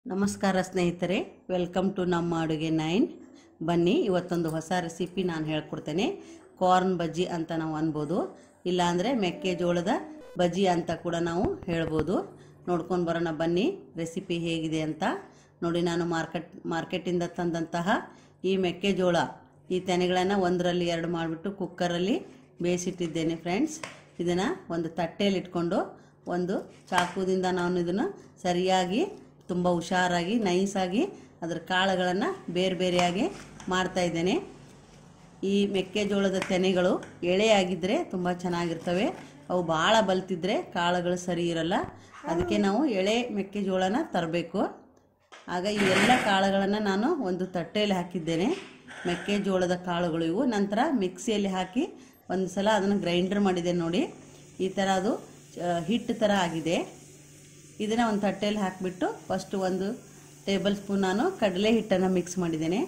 ನಮಸ್ಕಾರ ಸ್ನೇಹಿತರೆ welcome to ನಮ್ಮ ಅಡುಗೆ ನೈನ್ ಬನ್ನಿ ಇವತ್ತೊಂದು ಹೊಸ ರೆಸಿಪಿ ನಾನು ಹೇಳ್ಕೊಡ್ತೇನೆ ಕಾರ್ನ್ ಬಜ್ಜಿ ಅಂತ ನಾವು ಅನ್ಬೋದು ಇಲ್ಲಾಂದರೆ ಮೆಕ್ಕೆಜೋಳದ ಬಜ್ಜಿ ಅಂತ ಕೂಡ ನಾವು ಹೇಳ್ಬೋದು ನೋಡ್ಕೊಂಡು ಬರೋಣ ಬನ್ನಿ ರೆಸಿಪಿ ಹೇಗಿದೆ ಅಂತ ನೋಡಿ ನಾನು ಮಾರ್ಕೆಟ್ ಮಾರ್ಕೆಟಿಂದ ತಂದಂತಹ ಈ ಮೆಕ್ಕೆಜೋಳ ಈ ತೆನೆಗಳನ್ನು ಒಂದರಲ್ಲಿ ಎರಡು ಮಾಡಿಬಿಟ್ಟು ಕುಕ್ಕರಲ್ಲಿ ಬೇಯಿಸಿಟ್ಟಿದ್ದೇನೆ ಫ್ರೆಂಡ್ಸ್ ಇದನ್ನು ಒಂದು ತಟ್ಟೆಯಲ್ಲಿ ಇಟ್ಕೊಂಡು ಒಂದು ಚಾಕುದಿಂದ ನಾನು ಇದನ್ನು ಸರಿಯಾಗಿ ತುಂಬ ಹುಷಾರಾಗಿ ನೈಸಾಗಿ ಅದರ ಕಾಳುಗಳನ್ನು ಬೇರೆ ಬೇರೆಯಾಗಿ ಮಾಡ್ತಾ ಇದ್ದೇನೆ ಈ ಮೆಕ್ಕೆಜೋಳದ ತೆನೆಗಳು ಎಳೆಯಾಗಿದ್ದರೆ ತುಂಬ ಚೆನ್ನಾಗಿರ್ತವೆ ಅವು ಭಾಳ ಬಲ್ತಿದ್ರೆ ಕಾಳುಗಳು ಸರಿ ಇರಲ್ಲ ಅದಕ್ಕೆ ನಾವು ಎಳೆ ಮೆಕ್ಕೆಜೋಳನ ತರಬೇಕು ಆಗ ಈ ಎಲ್ಲ ಕಾಳುಗಳನ್ನು ನಾನು ಒಂದು ತಟ್ಟೆಯಲ್ಲಿ ಹಾಕಿದ್ದೇನೆ ಮೆಕ್ಕೆಜೋಳದ ಕಾಳುಗಳು ಇವು ನಂತರ ಮಿಕ್ಸಿಯಲ್ಲಿ ಹಾಕಿ ಒಂದು ಸಲ ಅದನ್ನು ಗ್ರೈಂಡರ್ ಮಾಡಿದೆ ನೋಡಿ ಈ ಥರ ಅದು ಆ, ಹಿಟ್ಟು ಥರ ಆಗಿದೆ ಇದನ್ನು ಒಂದು ತಟ್ಟೆಯಲ್ಲಿ ಹಾಕಿಬಿಟ್ಟು ಫಸ್ಟ್ ಒಂದು ಟೇಬಲ್ ಸ್ಪೂನ್ ನಾನು ಕಡಲೆ ಹಿಟ್ಟನ್ನು ಮಿಕ್ಸ್ ಮಾಡಿದ್ದೇನೆ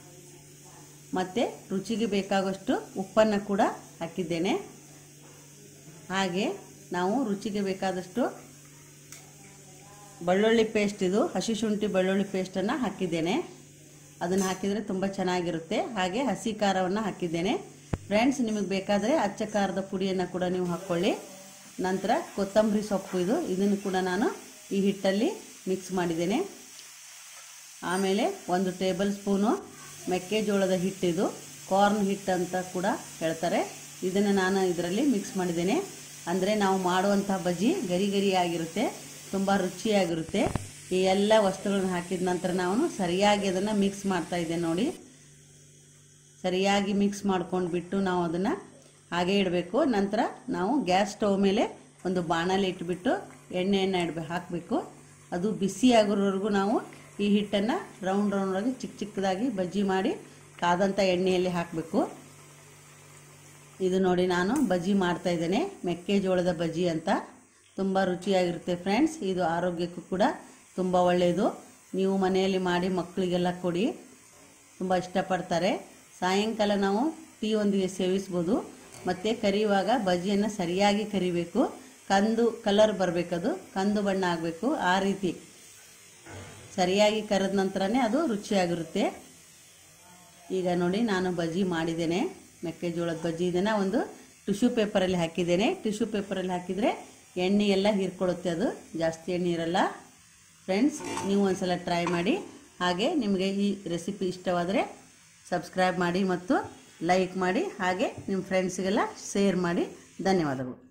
ಮತ್ತು ರುಚಿಗೆ ಬೇಕಾಗುವಷ್ಟು ಉಪ್ಪನ್ನು ಕೂಡ ಹಾಕಿದ್ದೇನೆ ಹಾಗೆ ನಾವು ರುಚಿಗೆ ಬೇಕಾದಷ್ಟು ಬೆಳ್ಳುಳ್ಳಿ ಪೇಸ್ಟ್ ಇದು ಹಸಿ ಶುಂಠಿ ಬೆಳ್ಳುಳ್ಳಿ ಪೇಸ್ಟನ್ನು ಹಾಕಿದ್ದೇನೆ ಅದನ್ನು ಹಾಕಿದರೆ ತುಂಬ ಚೆನ್ನಾಗಿರುತ್ತೆ ಹಾಗೆ ಹಸಿ ಖಾರವನ್ನು ಹಾಕಿದ್ದೇನೆ ಫ್ರೆಂಡ್ಸ್ ನಿಮಗೆ ಬೇಕಾದರೆ ಅಚ್ಚ ಖಾರದ ಪುಡಿಯನ್ನು ಕೂಡ ನೀವು ಹಾಕ್ಕೊಳ್ಳಿ ನಂತರ ಕೊತ್ತಂಬರಿ ಸೊಪ್ಪು ಇದು ಇದನ್ನು ಕೂಡ ನಾನು ಈ ಹಿಟ್ಟಲ್ಲಿ ಮಿಕ್ಸ್ ಮಾಡಿದ್ದೇನೆ ಆಮೇಲೆ ಒಂದು ಟೇಬಲ್ ಸ್ಪೂನು ಮೆಕ್ಕೆಜೋಳದ ಹಿಟ್ಟಿದು ಕಾರ್ನ್ ಹಿಟ್ಟು ಅಂತ ಕೂಡ ಹೇಳ್ತಾರೆ ಇದನ್ನು ನಾನು ಇದರಲ್ಲಿ ಮಿಕ್ಸ್ ಮಾಡಿದ್ದೇನೆ ಅಂದರೆ ನಾವು ಮಾಡುವಂಥ ಬಜ್ಜಿ ಗರಿ ಗರಿಯಾಗಿರುತ್ತೆ ತುಂಬ ರುಚಿಯಾಗಿರುತ್ತೆ ಈ ಎಲ್ಲ ವಸ್ತುಗಳನ್ನ ಹಾಕಿದ ನಂತರ ನಾವು ಸರಿಯಾಗಿ ಅದನ್ನು ಮಿಕ್ಸ್ ಮಾಡ್ತಾ ಇದ್ದೇನೆ ನೋಡಿ ಸರಿಯಾಗಿ ಮಿಕ್ಸ್ ಮಾಡ್ಕೊಂಡು ಬಿಟ್ಟು ನಾವು ಅದನ್ನು ಹಾಗೆ ಇಡಬೇಕು ನಂತರ ನಾವು ಗ್ಯಾಸ್ ಸ್ಟವ್ ಮೇಲೆ ಒಂದು ಬಾಣಲೆ ಇಟ್ಬಿಟ್ಟು ಎಣ್ಣೆಯನ್ನು ಇಡ್ಬೇಕು ಹಾಕಬೇಕು ಅದು ಬಿಸಿ ಆಗೋವರೆಗೂ ನಾವು ಈ ಹಿಟ್ಟನ್ನು ರೌಂಡ್ ರೌಂಡಾಗಿ ಚಿಕ್ಕ ಚಿಕ್ಕದಾಗಿ ಬಜ್ಜಿ ಮಾಡಿ ಕಾದಂಥ ಎಣ್ಣೆಯಲ್ಲಿ ಹಾಕಬೇಕು ಇದು ನೋಡಿ ನಾನು ಬಜ್ಜಿ ಮಾಡ್ತಾ ಇದ್ದೇನೆ ಮೆಕ್ಕೆಜೋಳದ ಬಜ್ಜಿ ಅಂತ ತುಂಬ ರುಚಿಯಾಗಿರುತ್ತೆ ಫ್ರೆಂಡ್ಸ್ ಇದು ಆರೋಗ್ಯಕ್ಕೂ ಕೂಡ ತುಂಬ ಒಳ್ಳೆಯದು ನೀವು ಮನೆಯಲ್ಲಿ ಮಾಡಿ ಮಕ್ಕಳಿಗೆಲ್ಲ ಕೊಡಿ ತುಂಬ ಇಷ್ಟಪಡ್ತಾರೆ ಸಾಯಂಕಾಲ ನಾವು ಟೀ ಒಂದಿಗೆ ಸೇವಿಸ್ಬೋದು ಮತ್ತು ಕರಿಯುವಾಗ ಬಜ್ಜಿಯನ್ನು ಸರಿಯಾಗಿ ಕರಿಬೇಕು ಕಂದು ಕಲರ್ ಬರಬೇಕದು ಕಂದು ಬಣ್ಣ ಆಗಬೇಕು ಆ ರೀತಿ ಸರಿಯಾಗಿ ಕರೆದ ನಂತರನೇ ಅದು ರುಚಿಯಾಗಿರುತ್ತೆ ಈಗ ನೋಡಿ ನಾನು ಬಜ್ಜಿ ಮಾಡಿದ್ದೇನೆ ಮೆಕ್ಕೆಜೋಳದ ಬಜ್ಜಿ ಇದನ್ನು ಒಂದು ಟಿಶ್ಯೂ ಪೇಪರಲ್ಲಿ ಹಾಕಿದ್ದೇನೆ ಟಿಶ್ಯೂ ಪೇಪರಲ್ಲಿ ಹಾಕಿದರೆ ಎಣ್ಣೆ ಎಲ್ಲ ಹೀರ್ಕೊಳ್ಳುತ್ತೆ ಅದು ಜಾಸ್ತಿ ಎಣ್ಣೆ ಇರಲ್ಲ ಫ್ರೆಂಡ್ಸ್ ನೀವು ಒಂದ್ಸಲ ಟ್ರೈ ಮಾಡಿ ಹಾಗೆ ನಿಮಗೆ ಈ ರೆಸಿಪಿ ಇಷ್ಟವಾದರೆ ಸಬ್ಸ್ಕ್ರೈಬ್ ಮಾಡಿ ಮತ್ತು ಲೈಕ್ ಮಾಡಿ ಹಾಗೆ ನಿಮ್ಮ ಫ್ರೆಂಡ್ಸ್ಗೆಲ್ಲ ಶೇರ್ ಮಾಡಿ ಧನ್ಯವಾದಗಳು